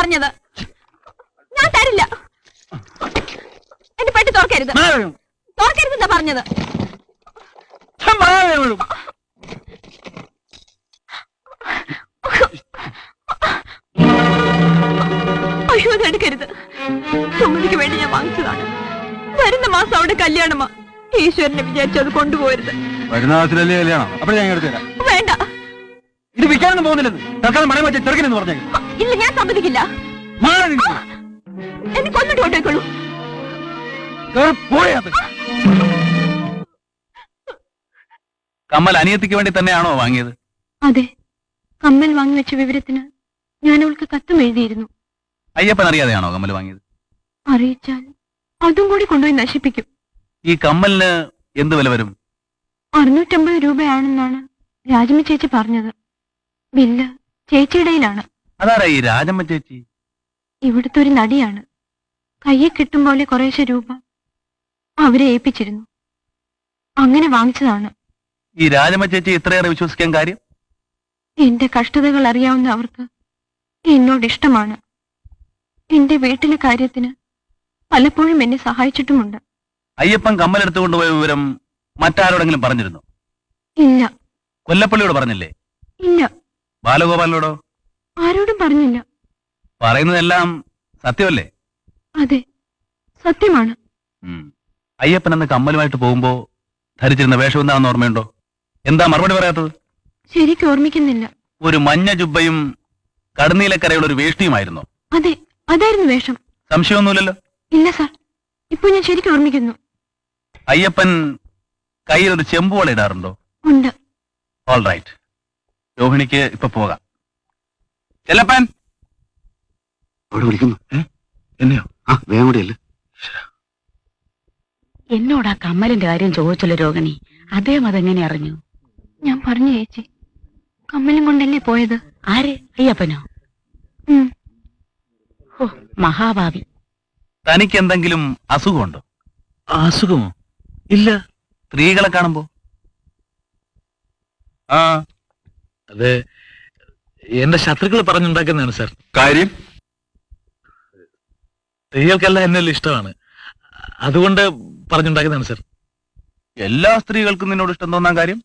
പറഞ്ഞത് ഞാൻ തരില്ല എന്റെ പെട്ടി തുറക്കരുത് തുറക്കരുതെന്നാ പറഞ്ഞത് അയ്യോ അത് എടുക്കരുത് സുമതിക്ക് വേണ്ടി ഞാൻ വാങ്ങിച്ചതാണ് വരുന്ന മാസം അവിടെ കല്യാണമാ ഈശ്വരനെ വിചാരിച്ചു അത് കൊണ്ടുപോകരുത് വരുന്ന മാസത്തിലല്ലേ കല്യാണം അപ്പോൾ ഞാൻ എടുത്തു തരാം വേണ്ട ഇത് വിൽക്കാനൊന്നും പോകുന്നില്ലെന്ന് തൽക്കാലം മണി വെച്ച ചെറുക്കനെന്ന് പറഞ്ഞേക്കും ഇല്ല ഞാൻ സമ്മതിക്കില്ല എന്നെ കൊന്നിട്ട് കൊണ്ടേക്കുള്ളൂ പോയത് കമ്മൽ അനിയത്തിക്ക് വേണ്ടി തന്നെയാണോ വാങ്ങിയത് അതെ കമ്മൽ വാങ്ങി വെച്ച വിവരത്തിന് ഞാൻ അവൾക്ക് കത്തും എഴുതിയിരുന്നു അയ്യപ്പൻ അറിയാതെയാണോ കമ്മൽ വാങ്ങിയത് അറിയിച്ചാൽ അതും കൂടി കൊണ്ടുപോയി നശിപ്പിക്കും ഈ കമ്മലിന് എന്ത് വില വരും അറുന്നൂറ്റമ്പത് രൂപയാണെന്നാണ് രാജമ്മ ചേച്ചി പറഞ്ഞത് ബില്ല് ചേച്ചിയുടെയിലാണ് അതാരാ ഈ രാജമ്മ ചേച്ചി ഇവിടുത്തെ ഒരു നടിയാണ് കയ്യെ കിട്ടും പോലെ കുറേശ്ശെ രൂപ അവരെ ഏൽപ്പിച്ചിരുന്നു അങ്ങനെ വാങ്ങിച്ചതാണ് ഈ രാജമ്മ ചേച്ചി ഇത്രയേറെ വിശ്വസിക്കാൻ കാര്യം എന്റെ കഷ്ടതകൾ അറിയാവുന്ന അവർക്ക് എന്നോട് ഇഷ്ടമാണ് എന്റെ വീട്ടിലെ കാര്യത്തിന് പലപ്പോഴും എന്നെ സഹായിച്ചിട്ടുമുണ്ട് അയ്യപ്പൻ കമ്മൽ എടുത്തു കൊണ്ടുപോയ വിവരം മറ്റാരോടെങ്കിലും പറഞ്ഞിരുന്നു ഇല്ല കൊല്ലപ്പള്ളിയോട് പറഞ്ഞില്ലേ ഇല്ല ബാലഗോപാലിനോടോ ആരോടും പറഞ്ഞില്ല പറയുന്നതെല്ലാം സത്യമല്ലേ അതെ സത്യമാണ് ഉം. അയ്യപ്പൻ അന്ന് കമ്മലുമായിട്ട് പോകുമ്പോ ധരിച്ചിരുന്ന വേഷം എന്താണെന്ന് ഓർമ്മയുണ്ടോ എന്താ മറുപടി പറയാത്തത് ശരിക്കും ഓർമ്മിക്കുന്നില്ല ഒരു മഞ്ഞ ജുബ്ബയും കടന്നീലക്കരയുള്ള ഒരു വേഷ്ടിയുമായിരുന്നു അതെ അതായിരുന്നു വേഷം സംശയമൊന്നുമില്ലല്ലോ ഇല്ല സാർ ഇപ്പൊ ഞാൻ ശരിക്കും ഓർമ്മിക്കുന്നു അയ്യപ്പൻ കയ്യിൽ ഒരു ചെമ്പുവള ഇടാറുണ്ടോ ഉണ്ട് ഓൾ റൈറ്റ് രോഹിണിക്ക് ഇപ്പൊ പോകാം ചെല്ലപ്പൻ അവിടെ വിളിക്കുന്നു എന്നെയോ ആ വേഗം കൂടിയല്ലേ എന്നോട് ആ കമ്മലിന്റെ കാര്യം ചോദിച്ചല്ലോ രോഹിണി അദ്ദേഹം അതെങ്ങനെ അറിഞ്ഞു ഞാൻ പറഞ്ഞു ചേച്ചി കമ്മലും കൊണ്ടല്ലേ പോയത് ആര് അയ്യപ്പനോ ഉം. ഓ മഹാഭാവി തനിക്ക് എന്തെങ്കിലും അസുഖമുണ്ടോ അസുഖമോ ഇല്ല സ്ത്രീകളെ കാണുമ്പോ ആ അത് എന്റെ ശത്രുക്കൾ പറഞ്ഞുണ്ടാക്കുന്നതാണ് സാർ കാര്യം സ്ത്രീകൾക്കെല്ലാം എന്നെ ഇഷ്ടമാണ് അതുകൊണ്ട് പറഞ്ഞുണ്ടാക്കുന്നതാണ് സാർ എല്ലാ സ്ത്രീകൾക്കും നിന്നോട് ഇഷ്ടം തോന്നാൻ കാര്യം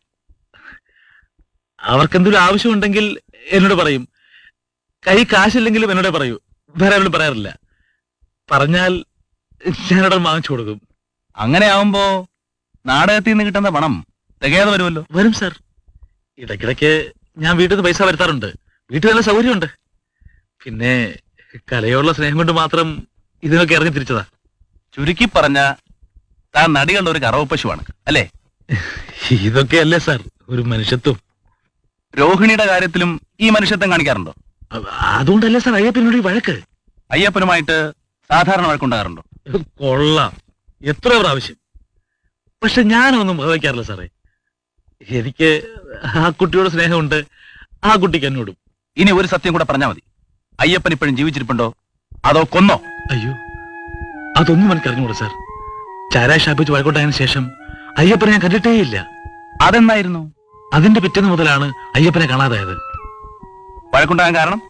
അവർക്ക് എന്തെങ്കിലും ആവശ്യമുണ്ടെങ്കിൽ എന്നോട് പറയും കൈ കാശില്ലെങ്കിലും എന്നോട് പറയൂ വേറെ ആരോടും പറയാറില്ല പറഞ്ഞാൽ ഞാനവിടെ വാങ്ങിച്ചു കൊടുക്കും അങ്ങനെ ആവുമ്പോ നാടകത്തിൽ നിന്ന് കിട്ടുന്ന പണം തികയാതെ വരുമല്ലോ വരും സാർ ഇടയ്ക്കിടയ്ക്ക് ഞാൻ വീട്ടിൽ നിന്ന് പൈസ വരുത്താറുണ്ട് വീട്ടിൽ നല്ല സൗകര്യമുണ്ട് പിന്നെ കലയോടുള്ള സ്നേഹം കൊണ്ട് മാത്രം ഇതിനൊക്കെ ഇറങ്ങി തിരിച്ചതാ ചുരുക്കി പറഞ്ഞ താൻ നടികളുടെ ഒരു കറവ പശുവാണ് അല്ലേ ഇതൊക്കെയല്ലേ സാർ ഒരു മനുഷ്യത്വം രോഹിണിയുടെ കാര്യത്തിലും ഈ മനുഷ്യത്വം കാണിക്കാറുണ്ടോ അ- അതുകൊണ്ടല്ലേ സാർ അയ്യപ്പനോട് ഈ വഴക്ക് അയ്യപ്പനുമായിട്ട് സാധാരണ വഴക്കുണ്ടാകാറുണ്ടോ കൊള്ളാം എത്ര പ്രാവശ്യം പക്ഷെ ഞാനൊന്നും വഹിക്കാറില്ല സാറേ എനിക്ക് ആ കുട്ടിയോട് സ്നേഹമുണ്ട് ആ കുട്ടിക്ക് എന്നോടും ഇനി ഒരു സത്യം കൂടെ പറഞ്ഞാൽ മതി അയ്യപ്പൻ ഇപ്പോഴും ജീവിച്ചിരിപ്പുണ്ടോ അതോ കൊന്നോ അയ്യോ അതൊന്നും എനിക്ക് അറിഞ്ഞുകൂടാ സാർ ചാരായ ഷാപ്പിച്ച് വഴക്കോട്ടായതിനു ശേഷം അയ്യപ്പനെ ഞാൻ കണ്ടിട്ടേയില്ല അതെന്നായിരുന്നു അതിന്റെ പിറ്റേന്ന് മുതലാണ് അയ്യപ്പനെ കാണാതായത് വഴക്കുണ്ടാകാൻ കാരണം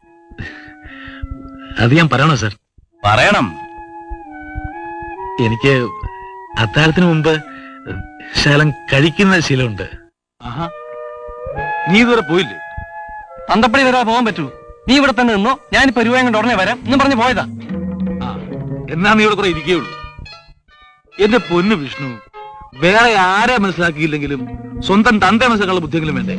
അത് ഞാൻ പറയണോ സാർ പറയണം എനിക്ക് അത്താഴത്തിന് മുമ്പ് ശകലം കഴിക്കുന്ന ശീലമുണ്ട് ആഹാ നീ ഇതുവരെ പോയില്ലേ തന്തപ്പടി വരാതെ പോകാൻ പറ്റൂ നീ ഇവിടെ തന്നെ നിന്നോ ഞാനിപ്പോ രൂപയും കൊണ്ട് ഉടനെ വരാം എന്നും പറഞ്ഞ് പോയതാ ആ എന്നാ നീ ഇവിടെ കുറെ ഇരിക്കുകയുള്ളൂ എന്റെ പൊന്നു വിഷ്ണു വേറെ ആരെ മനസ്സിലാക്കിയില്ലെങ്കിലും സ്വന്തം തന്റെ മനസ്സിലാക്കാനുള്ള ബുദ്ധിയെങ്കിലും വേണ്ടേ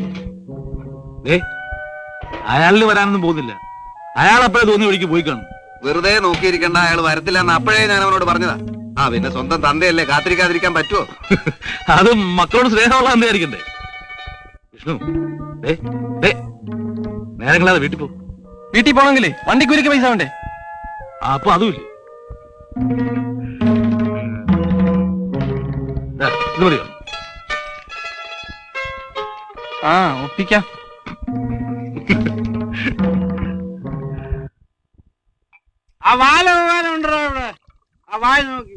ഏ അയാളിന് വരാനൊന്നും പോകുന്നില്ല അയാൾ അപ്പോഴേ തോന്നി വഴിക്ക് പോയി കാണും വെറുതെ നോക്കിയിരിക്കണ്ട അയാൾ വരത്തില്ല എന്ന് അപ്പോഴേ ഞാൻ അവനോട് പറഞ്ഞതാ ആ പിന്നെ സ്വന്തം തന്തയല്ലേ കാത്തിരിക്കാതിരിക്കാൻ പറ്റുമോ അത് മക്കളോട് സ്നേഹമുള്ള എന്തായിരിക്കണ്ടേ വിഷ്ണു ദേ, ദേ, നേരങ്ങളാതെ വീട്ടിൽ പോ വീട്ടിൽ പോണെങ്കിലേ വണ്ടിക്കൂലിക്ക് പൈസ വേണ്ടേ ആ, അപ്പൊ അതുമില്ലേ ദാ, ഇത് മതിയോ ആ ഒപ്പിക്കാം ആ വാല വാല ഉണ്ടോ ഇവിടെ ആ വായ നോക്കി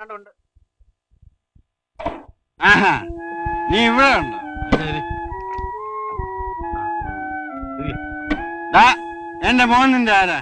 ആഹാ നീ ഇവിടെ ഉണ്ടോ ദാ, എന്റെ മോൻ നിന്റെ ആരാ